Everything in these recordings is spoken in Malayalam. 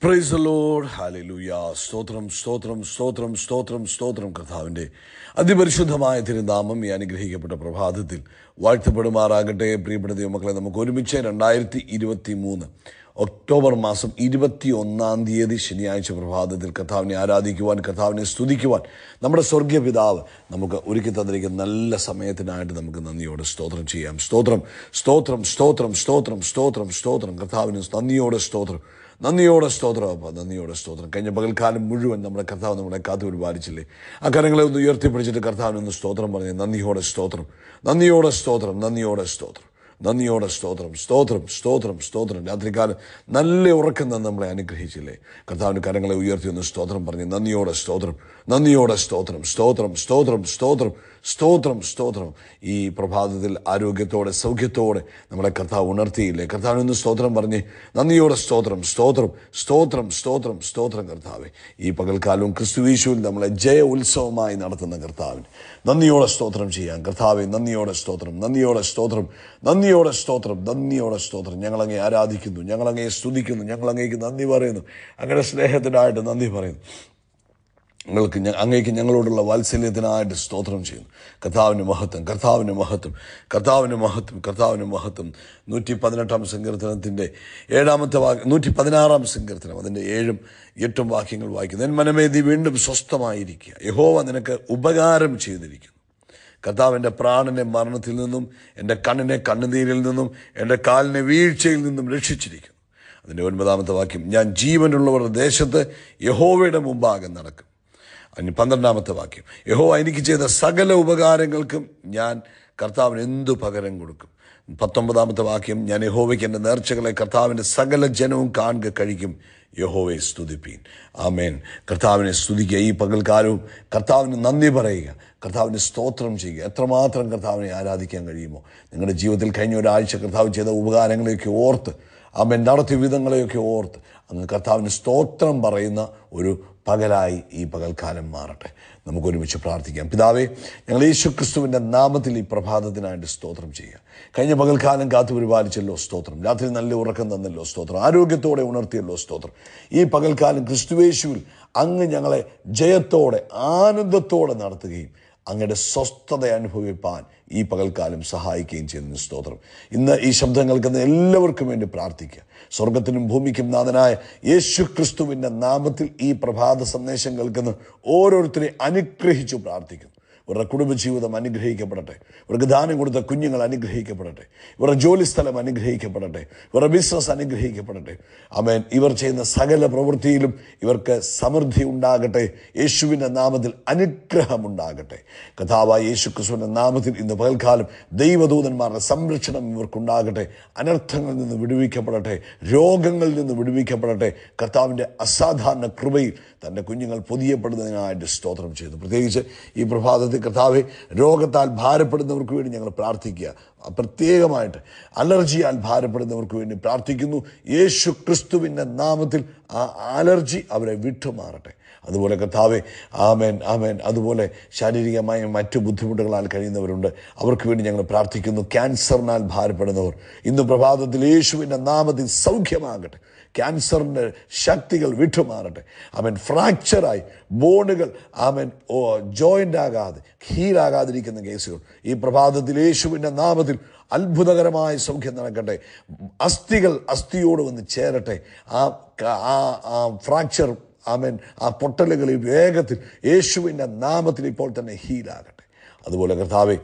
പ്രൈസ് ലോഡ് ഹാലലൂയ സ്തോത്രം സ്തോത്രം സ്തോത്രം സ്തോത്രം സ്തോത്രം കർത്താവിൻ്റെ അതിപരിശുദ്ധമായ തിരുനാമം ഈ അനുഗ്രഹിക്കപ്പെട്ട പ്രഭാതത്തിൽ വാഴ്ത്തപ്പെടുമാറാകട്ടെ പ്രിയപ്പെട്ട ദൈവമക്കളെ നമുക്ക് ഒരുമിച്ച് രണ്ടായിരത്തി ഇരുപത്തി മൂന്ന് ഒക്ടോബർ മാസം ഇരുപത്തി ഒന്നാം തീയതി ശനിയാഴ്ച പ്രഭാതത്തിൽ കർത്താവിനെ ആരാധിക്കുവാൻ കർത്താവിനെ സ്തുതിക്കുവാൻ നമ്മുടെ സ്വർഗീയ പിതാവ് നമുക്ക് ഒരുക്കി തന്നിരിക്കുന്ന നല്ല സമയത്തിനായിട്ട് നമുക്ക് നന്ദിയോടെ സ്തോത്രം ചെയ്യാം സ്തോത്രം സ്തോത്രം സ്തോത്രം സ്തോത്രം സ്തോത്രം സ്തോത്രം കർത്താവിന് നന്ദിയോടെ സ്തോത്രം നന്ദിയോടെ സ്തോത്രം അപ്പ നന്ദിയോടെ സ്തോത്രം കഴിഞ്ഞ പകൽക്കാലം മുഴുവൻ നമ്മുടെ കർത്താവ് നമ്മളെ കാത്തു പരിപാലിച്ചില്ലേ ആ കരങ്ങളെ ഒന്ന് ഉയർത്തിപ്പിടിച്ചിട്ട് കർത്താവിനൊന്ന് സ്തോത്രം പറഞ്ഞ് നന്ദിയോടെ സ്തോത്രം നന്ദിയോടെ സ്തോത്രം നന്ദിയോടെ സ്തോത്രം നന്ദിയോടെ സ്തോത്രം സ്തോത്രം സ്തോത്രം സ്തോത്രം രാത്രികാലം നല്ല ഉറക്കം തന്നെ നമ്മളെ അനുഗ്രഹിച്ചില്ലേ കർത്താവിൻ്റെ കരങ്ങളെ ഉയർത്തി ഒന്ന് സ്തോത്രം പറഞ്ഞ് നന്ദിയോടെ സ്തോത്രം നന്ദിയോടെ സ്തോത്രം സ്തോത്രം സ്തോത്രം സ്തോത്രം സ്തോത്രം സ്തോത്രം ഈ പ്രഭാതത്തിൽ ആരോഗ്യത്തോടെ സൗഖ്യത്തോടെ നമ്മളെ കർത്താവ് ഉണർത്തിയില്ലേ കർത്താവിനൊന്ന് സ്തോത്രം പറഞ്ഞ് നന്ദിയോടെ സ്തോത്രം സ്തോത്രം സ്തോത്രം സ്തോത്രം സ്തോത്രം കർത്താവെ ഈ പകൽക്കാലവും ക്രിസ്തുവീശുവിൽ നമ്മളെ ജയ ഉത്സവമായി നടത്തുന്ന കർത്താവിന് നന്ദിയോടെ സ്തോത്രം ചെയ്യാം കർത്താവെ നന്ദിയോടെ സ്തോത്രം നന്ദിയോടെ സ്തോത്രം നന്ദിയോടെ സ്തോത്രം നന്ദിയോടെ സ്തോത്രം ഞങ്ങളങ്ങേ ആരാധിക്കുന്നു ഞങ്ങളങ്ങേ സ്തുതിക്കുന്നു ഞങ്ങളങ്ങേക്ക് നന്ദി പറയുന്നു അങ്ങനെ സ്നേഹത്തിനായിട്ട് നന്ദി പറയുന്നു നിങ്ങൾക്ക് ഞ- അങ്ങേക്ക് ഞങ്ങളോടുള്ള വാത്സല്യത്തിനായിട്ട് സ്തോത്രം ചെയ്യുന്നു കർത്താവിന് മഹത്വം കർത്താവിന് മഹത്വം കർത്താവിന് മഹത്വം കർത്താവിന് മഹത്വം നൂറ്റി പതിനെട്ടാം സങ്കീർത്തനത്തിൻ്റെ ഏഴാമത്തെ വാക്യം നൂറ്റി പതിനാറാം സങ്കീർത്തനം അതിൻ്റെ ഏഴും എട്ടും വാക്യങ്ങൾ വായിക്കുന്നു എൻ മനമേതി വീണ്ടും സ്വസ്ഥമായിരിക്കുക യഹോവ നിനക്ക് ഉപകാരം ചെയ്തിരിക്കുന്നു കർത്താവ് എൻ്റെ പ്രാണനെ മരണത്തിൽ നിന്നും എൻ്റെ കണ്ണിനെ കണ്ണുനീരിൽ നിന്നും എൻ്റെ കാലിനെ വീഴ്ചയിൽ നിന്നും രക്ഷിച്ചിരിക്കുന്നു അതിൻ്റെ ഒൻപതാമത്തെ വാക്യം ഞാൻ ജീവനുള്ളവരുടെ ദേശത്ത് യഹോവയുടെ മുമ്പാകെ നടക്കും അതിന് പന്ത്രണ്ടാമത്തെ വാക്യം യഹോ എനിക്ക് ചെയ്ത സകല ഉപകാരങ്ങൾക്കും ഞാൻ കർത്താവിന് എന്തു പകരം കൊടുക്കും പത്തൊമ്പതാമത്തെ വാക്യം ഞാൻ യഹോവയ്ക്ക് എൻ്റെ നേർച്ചകളെ കർത്താവിൻ്റെ സകല ജനവും കാണുക കഴിക്കും യഹോവയെ സ്തുതിപ്പീൻ ആമേൻ കർത്താവിനെ സ്തുതിക്കുക ഈ പകൽക്കാലവും കർത്താവിന് നന്ദി പറയുക കർത്താവിന് സ്തോത്രം ചെയ്യുക എത്രമാത്രം കർത്താവിനെ ആരാധിക്കാൻ കഴിയുമോ നിങ്ങളുടെ ജീവിതത്തിൽ കഴിഞ്ഞ ഒരാഴ്ച കർത്താവ് ചെയ്ത ഉപകാരങ്ങളെയൊക്കെ ഓർത്ത് ആമേൻ നടത്തിയ വിധങ്ങളെയൊക്കെ ഓർത്ത് അങ്ങ് കർത്താവിന് സ്തോത്രം പറയുന്ന ഒരു പകലായി ഈ പകൽക്കാലം മാറട്ടെ നമുക്ക് ഒരുമിച്ച് പ്രാർത്ഥിക്കാം പിതാവേ ഞങ്ങൾ യേശു ക്രിസ്തുവിൻ്റെ നാമത്തിൽ ഈ പ്രഭാതത്തിനായിട്ട് സ്തോത്രം ചെയ്യുക കഴിഞ്ഞ പകൽക്കാലം കാത്തു പരിപാലിച്ചല്ലോ സ്തോത്രം രാത്രി നല്ല ഉറക്കം തന്നല്ലോ സ്തോത്രം ആരോഗ്യത്തോടെ ഉണർത്തിയല്ലോ സ്തോത്രം ഈ പകൽക്കാലം ക്രിസ്തുവേശുവിൽ അങ്ങ് ഞങ്ങളെ ജയത്തോടെ ആനന്ദത്തോടെ നടത്തുകയും അങ്ങയുടെ സ്വസ്ഥത അനുഭവിപ്പാൻ ഈ പകൽക്കാലം സഹായിക്കുകയും ചെയ്യുന്ന സ്തോത്രം ഇന്ന് ഈ ശബ്ദം കേൾക്കുന്ന എല്ലാവർക്കും വേണ്ടി പ്രാർത്ഥിക്കുക സ്വർഗത്തിനും ഭൂമിക്കും നാഥനായ യേശു ക്രിസ്തുവിൻ്റെ നാമത്തിൽ ഈ പ്രഭാത സന്ദേശം കേൾക്കുന്ന ഓരോരുത്തരെയും അനുഗ്രഹിച്ചു പ്രാർത്ഥിക്കുന്നു ഇവരുടെ കുടുംബജീവിതം അനുഗ്രഹിക്കപ്പെടട്ടെ ഇവർക്ക് ദാനം കൊടുത്ത കുഞ്ഞുങ്ങൾ അനുഗ്രഹിക്കപ്പെടട്ടെ ഇവരുടെ ജോലി സ്ഥലം അനുഗ്രഹിക്കപ്പെടട്ടെ ഇവരുടെ ബിസിനസ് അനുഗ്രഹിക്കപ്പെടട്ടെ അമേൻ ഇവർ ചെയ്യുന്ന സകല പ്രവൃത്തിയിലും ഇവർക്ക് സമൃദ്ധി ഉണ്ടാകട്ടെ യേശുവിൻ്റെ നാമത്തിൽ അനുഗ്രഹം ഉണ്ടാകട്ടെ കഥാവായ യേശു ക്രിസ്തുവിൻ്റെ നാമത്തിൽ ഇന്ന് പകൽക്കാലം ദൈവദൂതന്മാരുടെ സംരക്ഷണം ഇവർക്കുണ്ടാകട്ടെ അനർത്ഥങ്ങളിൽ നിന്ന് വിടുവിക്കപ്പെടട്ടെ രോഗങ്ങളിൽ നിന്ന് വിടുവിക്കപ്പെടട്ടെ കർത്താവിൻ്റെ അസാധാരണ കൃപയിൽ തൻ്റെ കുഞ്ഞുങ്ങൾ പൊതിയപ്പെടുന്നതിനായിട്ട് സ്തോത്രം ചെയ്തു പ്രത്യേകിച്ച് ഈ പ്രഭാതത്തിൽ കർത്താവെ രോഗത്താൽ ഭാരപ്പെടുന്നവർക്ക് വേണ്ടി ഞങ്ങൾ പ്രാർത്ഥിക്കുക പ്രത്യേകമായിട്ട് അലർജിയാൽ ഭാരപ്പെടുന്നവർക്ക് വേണ്ടി പ്രാർത്ഥിക്കുന്നു യേശു ക്രിസ്തുവിൻ്റെ നാമത്തിൽ ആ അലർജി അവരെ വിട്ടുമാറട്ടെ അതുപോലെ കർത്താവെ ആമേൻ ആമേൻ അതുപോലെ ശാരീരികമായ മറ്റു ബുദ്ധിമുട്ടുകളാൽ കഴിയുന്നവരുണ്ട് അവർക്ക് വേണ്ടി ഞങ്ങൾ പ്രാർത്ഥിക്കുന്നു ക്യാൻസറിനാൽ ഭാരപ്പെടുന്നവർ ഇന്ന് പ്രഭാതത്തിൽ യേശുവിൻ്റെ നാമത്തിൽ സൗഖ്യമാകട്ടെ ക്യാൻസറിൻ്റെ ശക്തികൾ വിട്ടുമാറട്ടെ അവൻ ഫ്രാക്ചറായി ബോണുകൾ അവൻ ഓ ജോയിൻ്റ് ആകാതെ ഹീലാകാതിരിക്കുന്ന കേസുകൾ ഈ പ്രഭാതത്തിൽ യേശുവിൻ്റെ നാമത്തിൽ അത്ഭുതകരമായ സൗഖ്യം നടക്കട്ടെ അസ്ഥികൾ അസ്ഥിയോട് വന്ന് ചേരട്ടെ ആ ക- ആ ആ ഫ്രാക്ചർ ആമേൻ ആ പൊട്ടലുകളിൽ വേഗത്തിൽ യേശുവിൻ്റെ നാമത്തിൽ ഇപ്പോൾ തന്നെ ഹീലാകട്ടെ അതുപോലെ കർത്താവെ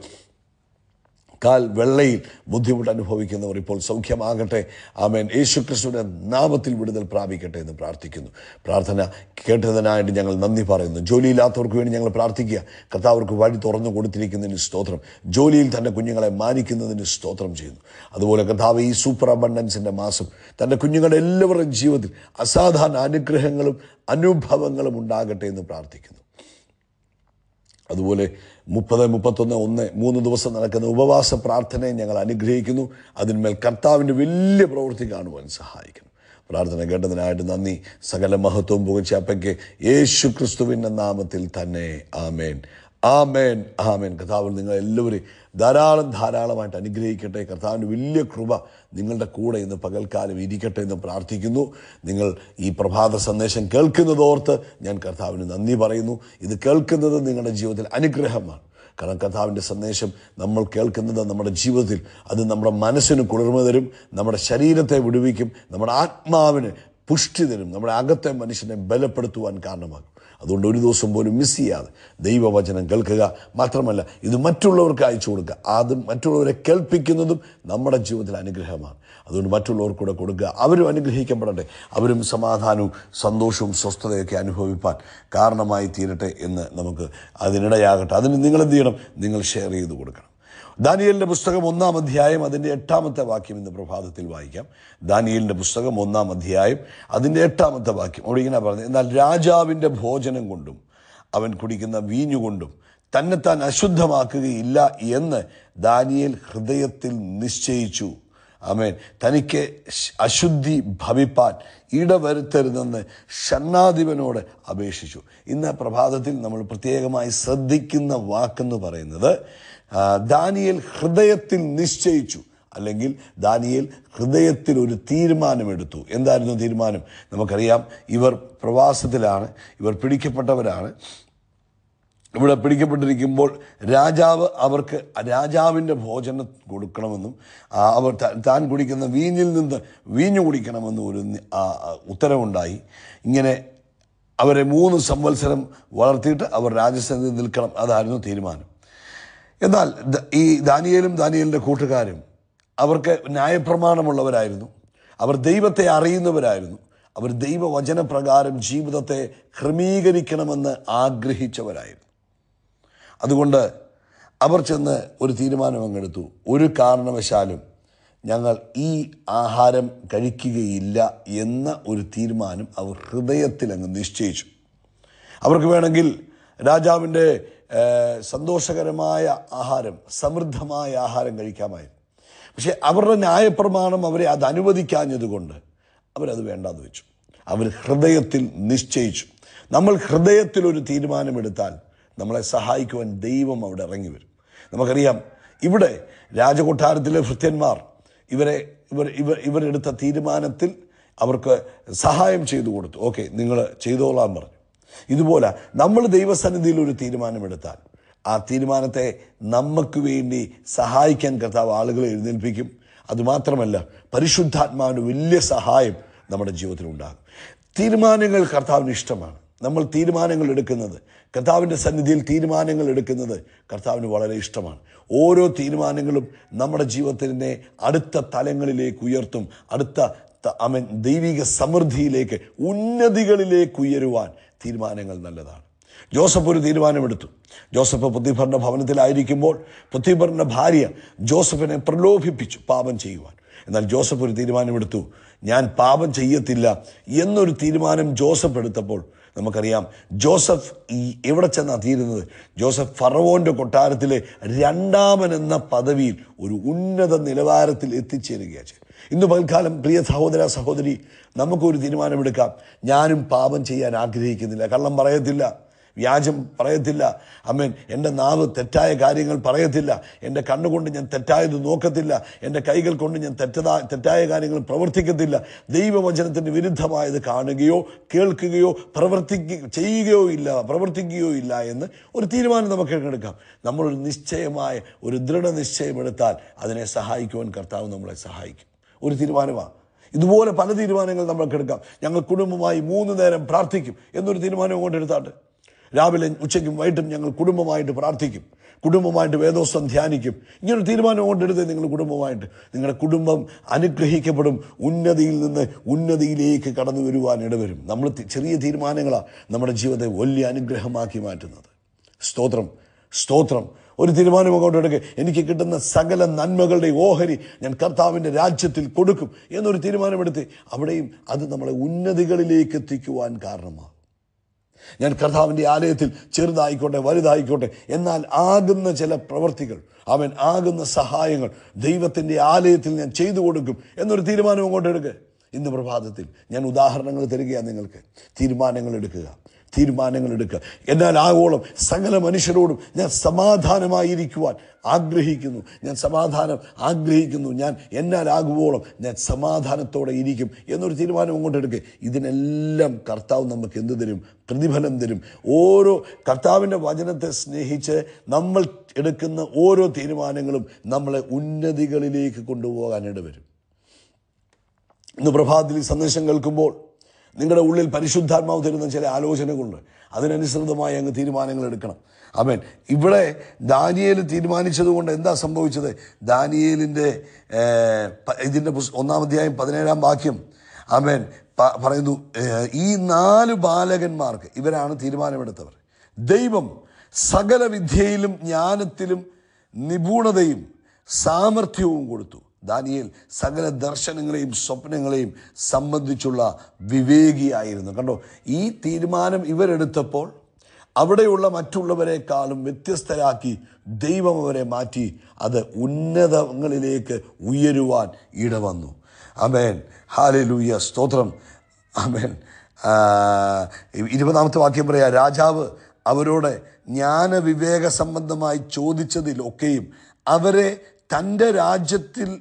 കാൽ വെള്ളയിൽ ബുദ്ധിമുട്ട് അനുഭവിക്കുന്നവർ ഇപ്പോൾ സൗഖ്യമാകട്ടെ ആമേൻ യേശു ക്രിസ്തുവിൻ്റെ നാമത്തിൽ വിടുതൽ പ്രാപിക്കട്ടെ എന്ന് പ്രാർത്ഥിക്കുന്നു പ്രാർത്ഥന കേട്ടതിനായിട്ട് ഞങ്ങൾ നന്ദി പറയുന്നു ജോലിയില്ലാത്തവർക്ക് വേണ്ടി ഞങ്ങൾ പ്രാർത്ഥിക്കുക കർത്താവർക്ക് വഴി തുറന്നു കൊടുത്തിരിക്കുന്നതിന് സ്തോത്രം ജോലിയിൽ തൻ്റെ കുഞ്ഞുങ്ങളെ മാനിക്കുന്നതിന് സ്തോത്രം ചെയ്യുന്നു അതുപോലെ കർത്താവ് ഈ സൂപ്പർ അബണ്ടൻസിൻ്റെ മാസം തൻ്റെ കുഞ്ഞുങ്ങളുടെ എല്ലാവരുടെയും ജീവിതത്തിൽ അസാധാരണ അനുഗ്രഹങ്ങളും അനുഭവങ്ങളും ഉണ്ടാകട്ടെ എന്ന് പ്രാർത്ഥിക്കുന്നു അതുപോലെ മുപ്പത് മുപ്പത്തൊന്ന് ഒന്ന് മൂന്ന് ദിവസം നടക്കുന്ന ഉപവാസ പ്രാർത്ഥനയെ ഞങ്ങൾ അനുഗ്രഹിക്കുന്നു അതിന്മേൽ കർത്താവിൻ്റെ വലിയ പ്രവൃത്തി കാണുവാൻ സഹായിക്കുന്നു പ്രാർത്ഥന കേട്ടതിനായിട്ട് നന്ദി സകല മഹത്വവും പുകച്ച അപ്പയ്ക്ക് യേശു ക്രിസ്തുവിൻ്റെ നാമത്തിൽ തന്നെ ആമേൻ ആമേൻ ആമേൻ കഥാവിൽ നിങ്ങൾ എല്ലാവരെയും ധാരാളം ധാരാളമായിട്ട് അനുഗ്രഹിക്കട്ടെ കർത്താവിൻ്റെ വലിയ കൃപ നിങ്ങളുടെ കൂടെ ഇന്ന് പകൽക്കാലം ഇരിക്കട്ടെ എന്ന് പ്രാർത്ഥിക്കുന്നു നിങ്ങൾ ഈ പ്രഭാത സന്ദേശം കേൾക്കുന്നതോർത്ത് ഞാൻ കർത്താവിന് നന്ദി പറയുന്നു ഇത് കേൾക്കുന്നത് നിങ്ങളുടെ ജീവിതത്തിൽ അനുഗ്രഹമാണ് കാരണം കർത്താവിൻ്റെ സന്ദേശം നമ്മൾ കേൾക്കുന്നത് നമ്മുടെ ജീവിതത്തിൽ അത് നമ്മുടെ മനസ്സിന് കുളിർമ തരും നമ്മുടെ ശരീരത്തെ വിടുവിക്കും നമ്മുടെ ആത്മാവിന് പുഷ്ടി തരും നമ്മുടെ അകത്തെ മനുഷ്യനെ ബലപ്പെടുത്തുവാൻ കാരണമാകും അതുകൊണ്ട് ഒരു ദിവസം പോലും മിസ് ചെയ്യാതെ ദൈവവചനം കേൾക്കുക മാത്രമല്ല ഇത് മറ്റുള്ളവർക്ക് അയച്ചു കൊടുക്കുക അത് മറ്റുള്ളവരെ കേൾപ്പിക്കുന്നതും നമ്മുടെ ജീവിതത്തിൽ അനുഗ്രഹമാണ് അതുകൊണ്ട് മറ്റുള്ളവർക്ക് കൂടെ കൊടുക്കുക അവരും അനുഗ്രഹിക്കപ്പെടട്ടെ അവരും സമാധാനവും സന്തോഷവും സ്വസ്ഥതയൊക്കെ അനുഭവിപ്പാൻ കാരണമായി തീരട്ടെ എന്ന് നമുക്ക് അതിനിടയാകട്ടെ അതിന് നിങ്ങൾ എന്ത് ചെയ്യണം നിങ്ങൾ ഷെയർ ചെയ്ത് കൊടുക്കണം ദാനിയലിൻ്റെ പുസ്തകം ഒന്നാം അധ്യായം അതിൻ്റെ എട്ടാമത്തെ വാക്യം ഇന്ന് പ്രഭാതത്തിൽ വായിക്കാം ദാനിയലിൻ്റെ പുസ്തകം ഒന്നാം അധ്യായം അതിൻ്റെ എട്ടാമത്തെ വാക്യം അവിടെ ഇങ്ങനെ പറഞ്ഞത് എന്നാൽ രാജാവിൻ്റെ ഭോജനം കൊണ്ടും അവൻ കുടിക്കുന്ന വീഞ്ഞുകൊണ്ടും തന്നെത്താൻ അശുദ്ധമാക്കുകയില്ല എന്ന് ദാനിയേൽ ഹൃദയത്തിൽ നിശ്ചയിച്ചു ആമേൻ തനിക്ക് ശ്- അശുദ്ധി ഭവിപ്പാൻ ഇടവരുത്തരുതെന്ന് ഷണ്ണാധിപനോട് അപേക്ഷിച്ചു ഇന്ന് പ്രഭാതത്തിൽ നമ്മൾ പ്രത്യേകമായി ശ്രദ്ധിക്കുന്ന വാക്കെന്ന് പറയുന്നത് ആ, ദാനിയേൽ ഹൃദയത്തിൽ നിശ്ചയിച്ചു അല്ലെങ്കിൽ ദാനിയേൽ ഹൃദയത്തിൽ ഒരു തീരുമാനമെടുത്തു എന്തായിരുന്നു തീരുമാനം നമുക്കറിയാം ഇവർ പ്രവാസത്തിലാണ് ഇവർ പിടിക്കപ്പെട്ടവരാണ് ഇവിടെ പിടിക്കപ്പെട്ടിരിക്കുമ്പോൾ രാജാവ് അവർക്ക് രാജാവിൻ്റെ ഭോജനം കൊടുക്കണമെന്നും ആ, അവർ ത- താൻ കുടിക്കുന്ന വീഞ്ഞിൽ നിന്ന് വീഞ്ഞു കുടിക്കണമെന്നും ഒരു നി- ആ, ആ, ഉത്തരവുണ്ടായി ഇങ്ങനെ അവരെ മൂന്ന് സംവത്സരം വളർത്തിയിട്ട് അവർ രാജസന്നിധി നിൽക്കണം അതായിരുന്നു തീരുമാനം എന്നാൽ ദ- ഈ ദാനിയേലും ദാനിയേലിൻ്റെ കൂട്ടുകാരും അവർക്ക് ന്യായപ്രമാണമുള്ളവരായിരുന്നു അവർ ദൈവത്തെ അറിയുന്നവരായിരുന്നു അവർ ദൈവവചനപ്രകാരം ജീവിതത്തെ ക്രമീകരിക്കണമെന്ന് ആഗ്രഹിച്ചവരായിരുന്നു അതുകൊണ്ട് അവർ ചെന്ന് ഒരു തീരുമാനം അങ്ങെടുത്തു ഒരു കാരണവശാലും ഞങ്ങൾ ഈ ആഹാരം കഴിക്കുകയില്ല എന്ന ഒരു തീരുമാനം അവർ ഹൃദയത്തിൽ അങ്ങ് നിശ്ചയിച്ചു അവർക്ക് വേണമെങ്കിൽ രാജാവിൻ്റെ ഏഹ്, സന്തോഷകരമായ ആഹാരം സമൃദ്ധമായ ആഹാരം കഴിക്കാമായിരുന്നു പക്ഷേ അവരുടെ ന്യായപ്രമാണം അവരെ അത് അനുവദിക്കാഞ്ഞതുകൊണ്ട് അവരത് വേണ്ടാന്ന് വെച്ചു അവർ ഹൃദയത്തിൽ നിശ്ചയിച്ചു നമ്മൾ ഹൃദയത്തിൽ ഒരു തീരുമാനമെടുത്താൽ നമ്മളെ സഹായിക്കുവാൻ ദൈവം അവിടെ ഇറങ്ങി വരും നമുക്കറിയാം ഇവിടെ രാജകൊട്ടാരത്തിലെ ഭൃത്യന്മാർ ഇവരെ ഇവർ ഇവർ ഇവരെടുത്ത തീരുമാനത്തിൽ അവർക്ക് സഹായം ചെയ്തു കൊടുത്തു ഓക്കെ നിങ്ങൾ ചെയ്തോളാൻ പറഞ്ഞു ഇതുപോലെ നമ്മൾ ദൈവസന്നിധിയിൽ ഒരു തീരുമാനമെടുത്താൽ ആ തീരുമാനത്തെ നമുക്ക് വേണ്ടി സഹായിക്കാൻ കർത്താവ് ആളുകളെ എഴുന്നേൽപ്പിക്കും അതുമാത്രമല്ല പരിശുദ്ധാത്മാവിന് വലിയ സഹായം നമ്മുടെ ജീവിതത്തിൽ ഉണ്ടാകും തീരുമാനങ്ങൾ കർത്താവിന് ഇഷ്ടമാണ് നമ്മൾ തീരുമാനങ്ങൾ എടുക്കുന്നത് കർത്താവിൻ്റെ സന്നിധിയിൽ തീരുമാനങ്ങൾ എടുക്കുന്നത് കർത്താവിന് വളരെ ഇഷ്ടമാണ് ഓരോ തീരുമാനങ്ങളും നമ്മുടെ ജീവിതത്തിനെ അടുത്ത തലങ്ങളിലേക്ക് ഉയർത്തും അടുത്ത ത- അമൻ ദൈവിക സമൃദ്ധിയിലേക്ക് ഉന്നതികളിലേക്ക് ഉയരുവാൻ തീരുമാനങ്ങൾ നല്ലതാണ് ജോസഫ് ഒരു തീരുമാനമെടുത്തു ജോസഫ് പുത്തിഫറിന്റെ ഭവനത്തിലായിരിക്കുമ്പോൾ പുത്തിഫറിന്റെ ഭാര്യ ജോസഫിനെ പ്രലോഭിപ്പിച്ചു പാപം ചെയ്യുവാൻ എന്നാൽ ജോസഫ് ഒരു തീരുമാനമെടുത്തു ഞാൻ പാപം ചെയ്യത്തില്ല എന്നൊരു തീരുമാനം ജോസഫ് എടുത്തപ്പോൾ നമുക്കറിയാം ജോസഫ് ഈ എവിടെ ചെന്നാ തീരുന്നത് ജോസഫ് ഫറവോന്റെ കൊട്ടാരത്തിലെ രണ്ടാമൻ എന്ന പദവിയിൽ ഒരു ഉന്നത നിലവാരത്തിൽ എത്തിച്ചേരുകയാണ് ചെയ്തത്. ഇന്ന് പൽക്കാലം പ്രിയ സഹോദര സഹോദരി നമുക്കൊരു തീരുമാനമെടുക്കാം ഞാനും പാപം ചെയ്യാൻ ആഗ്രഹിക്കുന്നില്ല കള്ളം പറയത്തില്ല വ്യാജം പറയത്തില്ല അമ്മൻ എൻ്റെ നാവ് തെറ്റായ കാര്യങ്ങൾ പറയത്തില്ല എൻ്റെ കണ്ണുകൊണ്ട് ഞാൻ തെറ്റായത് നോക്കത്തില്ല എൻ്റെ കൈകൾ കൊണ്ട് ഞാൻ തെറ്റതാ തെറ്റായ കാര്യങ്ങൾ പ്രവർത്തിക്കത്തില്ല ദൈവവചനത്തിന് വിരുദ്ധമായത് കാണുകയോ കേൾക്കുകയോ പ്രവർത്തിക്ക ചെയ്യുകയോ ഇല്ല പ്രവർത്തിക്കുകയോ ഇല്ല എന്ന് ഒരു തീരുമാനം നമുക്ക് എടുക്കാം നമ്മളൊരു നിശ്ചയമായ ഒരു ദൃഢനിശ്ചയമെടുത്താൽ അതിനെ സഹായിക്കുവാൻ കർത്താവ് നമ്മളെ സഹായിക്കും ഒരു തീരുമാനമാണ് ഇതുപോലെ പല തീരുമാനങ്ങൾ നമ്മൾക്ക് എടുക്കാം ഞങ്ങൾ കുടുംബമായി മൂന്ന് നേരം പ്രാർത്ഥിക്കും എന്നൊരു തീരുമാനം അങ്ങോട്ട് എടുത്താട്ട് രാവിലെ ഉച്ചയ്ക്കും വൈകിട്ടും ഞങ്ങൾ കുടുംബമായിട്ട് പ്രാർത്ഥിക്കും കുടുംബമായിട്ട് വേദോസ്തം ധ്യാനിക്കും ഇങ്ങനൊരു തീരുമാനം കൊണ്ടെടുത്ത് നിങ്ങൾ കുടുംബമായിട്ട് നിങ്ങളുടെ കുടുംബം അനുഗ്രഹിക്കപ്പെടും ഉന്നതിയിൽ നിന്ന് ഉന്നതിയിലേക്ക് കടന്നു വരുവാൻ ഇടവരും നമ്മൾ തി- ചെറിയ തീരുമാനങ്ങളാണ് നമ്മുടെ ജീവിതത്തെ വലിയ അനുഗ്രഹമാക്കി മാറ്റുന്നത് സ്തോത്രം സ്തോത്രം ഒരു തീരുമാനം അങ്ങോട്ട് എടുക്കുക എനിക്ക് കിട്ടുന്ന സകല നന്മകളുടെ ഓഹരി ഞാൻ കർത്താവിൻ്റെ രാജ്യത്തിൽ കൊടുക്കും എന്നൊരു തീരുമാനമെടുത്ത് അവിടെയും അത് നമ്മളെ ഉന്നതികളിലേക്ക് എത്തിക്കുവാൻ കാരണമാകും ഞാൻ കർത്താവിൻ്റെ ആലയത്തിൽ ചെറുതായിക്കോട്ടെ വലുതായിക്കോട്ടെ എന്നാൽ ആകുന്ന ചില പ്രവർത്തികൾ അവൻ ആകുന്ന സഹായങ്ങൾ ദൈവത്തിൻ്റെ ആലയത്തിൽ ഞാൻ ചെയ്തു കൊടുക്കും എന്നൊരു തീരുമാനം അങ്ങോട്ട് എടുക്കുക ഇന്ന് പ്രഭാതത്തിൽ ഞാൻ ഉദാഹരണങ്ങൾ തരികയാണ് നിങ്ങൾക്ക് തീരുമാനങ്ങൾ എടുക്കുക തീരുമാനങ്ങൾ എടുക്കുക എന്നാൽ ആഗോളം സകല മനുഷ്യരോടും ഞാൻ സമാധാനമായിരിക്കുവാൻ ആഗ്രഹിക്കുന്നു ഞാൻ സമാധാനം ആഗ്രഹിക്കുന്നു ഞാൻ എന്നാൽ ആകുവോളം ഞാൻ സമാധാനത്തോടെ ഇരിക്കും എന്നൊരു തീരുമാനം അങ്ങോട്ട് എടുക്കുക ഇതിനെല്ലാം കർത്താവ് നമുക്ക് എന്ത് തരും പ്രതിഫലം തരും ഓരോ കർത്താവിൻ്റെ വചനത്തെ സ്നേഹിച്ച് നമ്മൾ എടുക്കുന്ന ഓരോ തീരുമാനങ്ങളും നമ്മളെ ഉന്നതികളിലേക്ക് കൊണ്ടുപോകാൻ ഇടവരും ഇന്ന് പ്രഭാതത്തിൽ ഈ സന്ദേശം കേൾക്കുമ്പോൾ നിങ്ങളുടെ ഉള്ളിൽ പരിശുദ്ധാത്മാവ് തരുന്ന ചില ആലോചനകളുണ്ട് അതിനനുസൃതമായി അങ്ങ് തീരുമാനങ്ങൾ എടുക്കണം അവൻ ഇവിടെ ദാനിയേൽ തീരുമാനിച്ചത് കൊണ്ട് എന്താ സംഭവിച്ചത് ദാനിയേലിൻ്റെ ഇതിൻ്റെ പുസ്- ഒന്നാം അധ്യായം പതിനേഴാം വാക്യം അവൻ പറയുന്നു ഏഹ്, ഈ നാല് ബാലകന്മാർക്ക് ഇവരാണ് തീരുമാനമെടുത്തവർ ദൈവം സകല വിദ്യയിലും ജ്ഞാനത്തിലും നിപുണതയും സാമർഥ്യവും കൊടുത്തു ദാനിയേൽ സകല ദർശനങ്ങളെയും സ്വപ്നങ്ങളെയും സംബന്ധിച്ചുള്ള വിവേകിയായിരുന്നു കണ്ടോ ഈ തീരുമാനം ഇവരെടുത്തപ്പോൾ അവിടെയുള്ള മറ്റുള്ളവരെക്കാളും വ്യത്യസ്തരാക്കി ദൈവം അവരെ മാറ്റി അത് ഉന്നതങ്ങളിലേക്ക് ഉയരുവാൻ ഇടവന്നു അമേൻ ഹാലലൂയ സ്തോത്രം അമേൻ ആ, ഇരുപതാമത്തെ വാക്യം പറയാ രാജാവ് അവരോട് ജ്ഞാനവിവേക സംബന്ധമായി ചോദിച്ചതിലൊക്കെയും അവരെ തൻ്റെ രാജ്യത്തിൽ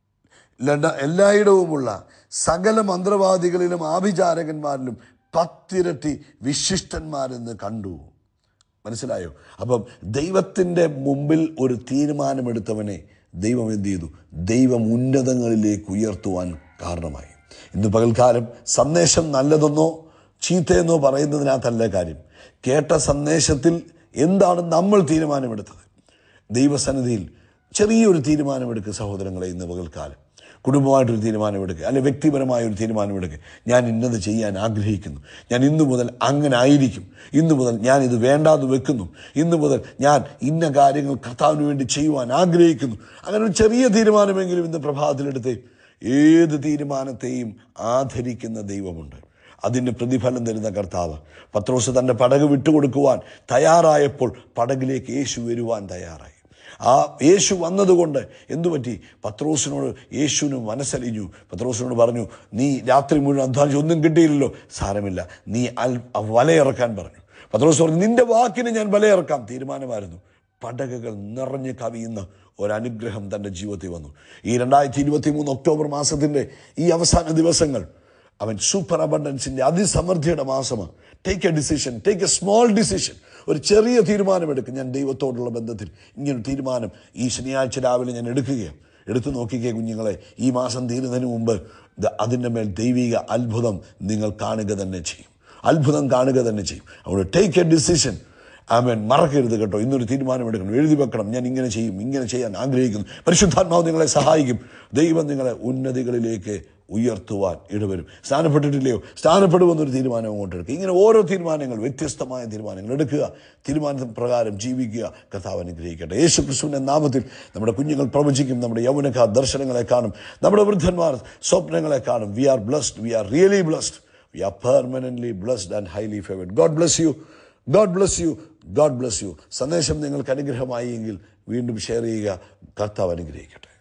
ലഡ എല്ലായിടവുമുള്ള സകല മന്ത്രവാദികളിലും ആഭിചാരകന്മാരിലും പത്തിരട്ടി വിശിഷ്ടന്മാരെന്ന് കണ്ടു മനസ്സിലായോ അപ്പം ദൈവത്തിൻ്റെ മുമ്പിൽ ഒരു തീരുമാനമെടുത്തവനെ ദൈവം എന്ത് ചെയ്തു ദൈവം ഉന്നതങ്ങളിലേക്ക് ഉയർത്തുവാൻ കാരണമായി ഇന്ന് പകൽക്കാലം സന്ദേശം നല്ലതെന്നോ ചീത്തയെന്നോ പറയുന്നതിനകത്തല്ല കാര്യം കേട്ട സന്ദേശത്തിൽ എന്താണ് നമ്മൾ തീരുമാനമെടുത്തത് ദൈവസന്നിധിയിൽ ചെറിയൊരു തീരുമാനമെടുക്കുക സഹോദരങ്ങളെ ഇന്ന് പകൽക്കാലം കുടുംബമായിട്ടൊരു തീരുമാനമെടുക്കുക അല്ലെ വ്യക്തിപരമായ ഒരു തീരുമാനമെടുക്കുക ഞാൻ ഇന്നത് ചെയ്യാൻ ആഗ്രഹിക്കുന്നു ഞാൻ ഇന്നു മുതൽ അങ്ങനെ ആയിരിക്കും ഇന്നു മുതൽ ഞാൻ ഇത് വേണ്ടാതെ വെക്കുന്നു ഇന്നു മുതൽ ഞാൻ ഇന്ന കാര്യങ്ങൾ കർത്താവിന് വേണ്ടി ചെയ്യുവാൻ ആഗ്രഹിക്കുന്നു അങ്ങനെ ഒരു ചെറിയ തീരുമാനമെങ്കിലും ഇന്ന് പ്രഭാതത്തിലെടുത്ത് ഏത് തീരുമാനത്തെയും ആദരിക്കുന്ന ദൈവമുണ്ട് അതിന് പ്രതിഫലം തരുന്ന കർത്താവ് പത്രോസ് തൻ്റെ പടക് വിട്ടുകൊടുക്കുവാൻ തയ്യാറായപ്പോൾ പടകിലേക്ക് യേശു വരുവാൻ തയ്യാറായി ആ യേശു വന്നതുകൊണ്ട് എന്തു പറ്റി പത്രോസിനോട് യേശുവിന് മനസ്സലിഞ്ഞു പത്രോസിനോട് പറഞ്ഞു നീ രാത്രി മുഴുവൻ അധ്വാനിച്ച് ഒന്നും കിട്ടിയില്ലല്ലോ സാരമില്ല നീ അൽ വലയിറക്കാൻ പറഞ്ഞു പത്രോസ് പറഞ്ഞു നിന്റെ വാക്കിന് ഞാൻ വലയിറക്കാം തീരുമാനമായിരുന്നു പടകുകൾ നിറഞ്ഞ് കവിയുന്ന ഒരനുഗ്രഹം തൻ്റെ ജീവിതത്തിൽ വന്നു ഈ രണ്ടായിരത്തി ഇരുപത്തി മൂന്ന് ഒക്ടോബർ മാസത്തിൻ്റെ ഈ അവസാന ദിവസങ്ങൾ അവൻ സൂപ്പർ അബണ്ടൻസിൻ്റെ അതിസമൃദ്ധിയുടെ മാസമാണ് take a decision take a small decision ഒരു ചെറിയ തീരുമാനമെടുക്കും ഞാൻ ദൈവത്തോടുള്ള ബന്ധത്തിൽ ഇങ്ങനൊരു തീരുമാനം ഈ ശനിയാഴ്ച രാവിലെ ഞാൻ എടുക്കുകയാണ് എടുത്തു നോക്കിക്കേ കുഞ്ഞുങ്ങളെ ഈ മാസം തീരുന്നതിന് മുമ്പ് ദ- അതിൻ്റെ മേൽ ദൈവിക അത്ഭുതം നിങ്ങൾ കാണുക തന്നെ ചെയ്യും അത്ഭുതം കാണുക തന്നെ ചെയ്യും അതുകൊണ്ട് ടേക്ക് എ ഡിസിഷൻ ആമേൻ മറക്കരുത് കേട്ടോ ഇന്നൊരു തീരുമാനമെടുക്കണം എഴുതി വെക്കണം ഞാൻ ഇങ്ങനെ ചെയ്യും ഇങ്ങനെ ചെയ്യാൻ ആഗ്രഹിക്കുന്നു പരിശുദ്ധാത്മാവ് നിങ്ങളെ സഹായിക്കും ദൈവം നിങ്ങളെ ഉന്നതികളിലേക്ക് ഉയർത്തുവാൻ ഇടവരും സ്ഥാനപ്പെട്ടിട്ടില്ലയോ സ്ഥാനപ്പെടുമെന്നൊരു തീരുമാനം അങ്ങോട്ട് എടുക്കുക ഇങ്ങനെ ഓരോ തീരുമാനങ്ങൾ വ്യത്യസ്തമായ തീരുമാനങ്ങൾ എടുക്കുക തീരുമാന പ്രകാരം ജീവിക്കുക കർത്താവ് അനുഗ്രഹിക്കട്ടെ യേശു ക്രിസ്തുവിൻ്റെ നാമത്തിൽ നമ്മുടെ കുഞ്ഞുങ്ങൾ പ്രവചിക്കും നമ്മുടെ യൗവനക്കാർ ദർശനങ്ങളെ കാണും നമ്മുടെ വൃദ്ധന്മാർ സ്വപ്നങ്ങളെ കാണും we are blessed we are really blessed we are permanently blessed and highly favoured God bless you God bless you God bless you സന്ദേശം നിങ്ങൾക്ക് അനുഗ്രഹമായി എങ്കിൽ വീണ്ടും ഷെയർ ചെയ്യുക കർത്താവ് അനുഗ്രഹിക്കട്ടെ